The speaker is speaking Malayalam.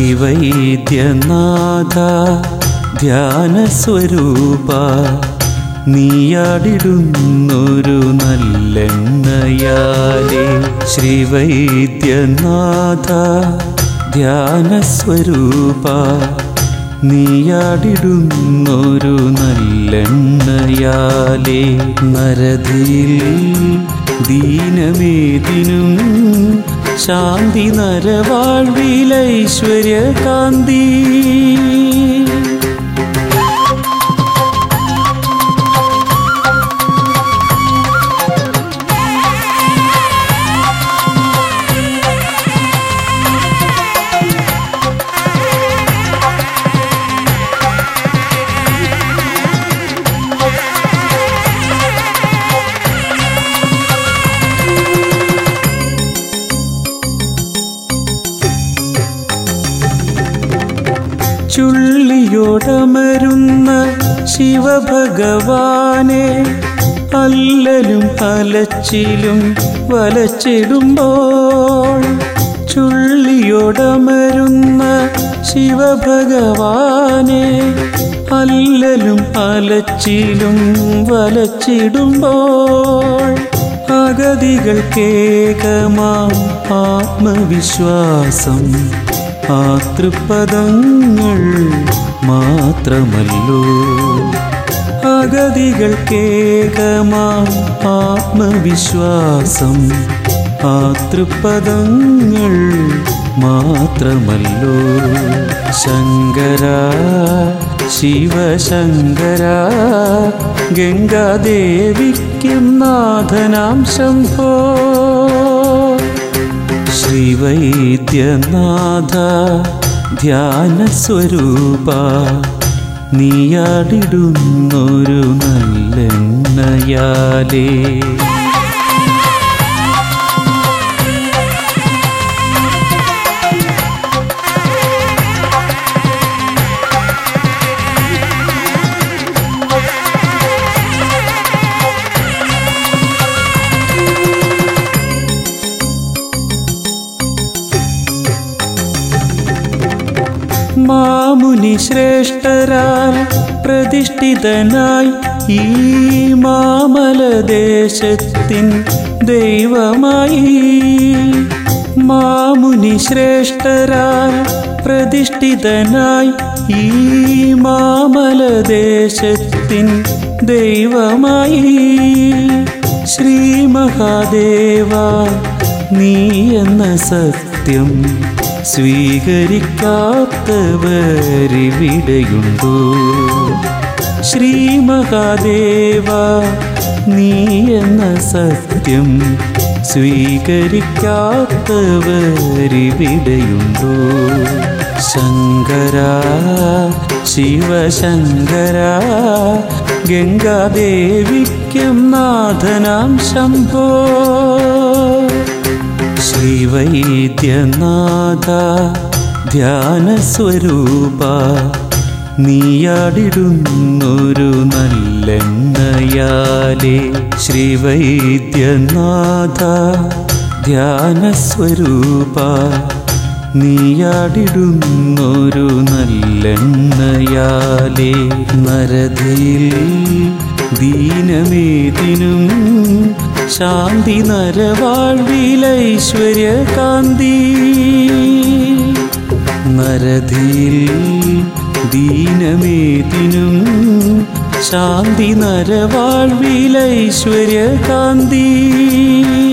ശ്രീവൈദ്യനാഥ ധ്യാനസ്വരൂപ നീയാടിടുന്നൊരു നല്ലെണ്ണയാലേ ശ്രീവൈദ്യനാഥ ധ്യാനസ്വരൂപ നീയാടിടുന്നൊരു നല്ലെണ്ണയാലേ നരതിയിൽ ദീനമേതിനും ശാന്തി നരവാഴ്വിലൈശ്വര്യകാന്തി ചുള്ളിയോടമരുന്ന ശിവഭഗവാനെ അല്ലലും അലച്ചിലും വലച്ചിടുമ്പോൾ ചുള്ളിയോടമരുന്ന ശിവഭഗവാനെ അല്ലലും അലച്ചിലും വലച്ചിടുമ്പോൾ അഗതികൾക്കേകമാം ആത്മവിശ്വാസം ആതൃപദങ്ങൾ മാത്രമല്ലോ അഗതികൾക്കേകമാം ആത്മവിശ്വാസം ആതൃപദങ്ങൾ മാത്രമല്ലോ ശങ്കര ശിവശങ്കര ഗംഗാദേവിക്കും നാഥനാം ശംഭോ ശ്രീവൈദ്യനാഥ ധ്യാനസ്വരൂപ നീയാടിടുന്നൊരു നല്ലെണ്ണയാലേ മാമുനി ശ്രേഷ്ഠരാൽ പ്രതിഷ്ഠിതനായി ഈ മാമലദേശത്തിൻ ദൈവമായി മാമുനി ശ്രേഷ്ഠരാൽ പ്രതിഷ്ഠിതനായി ഈ മാമലദേശത്തിൻ ദൈവമായി ശ്രീ മഹാദേവ നീ എന്ന സത്യം സ്വീകരിക്കാത്തവരിവിടെയുണ്ടോ ശ്രീ മഹാദേവ നീ എന്ന സത്യം സ്വീകരിക്കാത്തവരിവിടെയുണ്ടോ ശങ്കര ശിവശങ്കര ഗംഗാദേവിക്കും നാഥനാം ശംഭോ ശ്രീവൈദ്യനാഥ ധ്യാനസ്വരൂപ നീയാടിടുന്നൊരു നല്ലെണ്ണയാലേ ശ്രീവൈദ്യനാഥ ധ്യാനസ്വരൂപ നീയാടിടുന്നൊരു നല്ലെണ്ണയാലേ നരതയിൽ ദീനമേതിനും ശാന്തി നരവാഴ്വിലൈശ്വര്യകാന്തി നരതിയിൽ ദീനമേതിനും ശാന്തി നരവാഴ്വിലൈശ്വര്യകാന്തി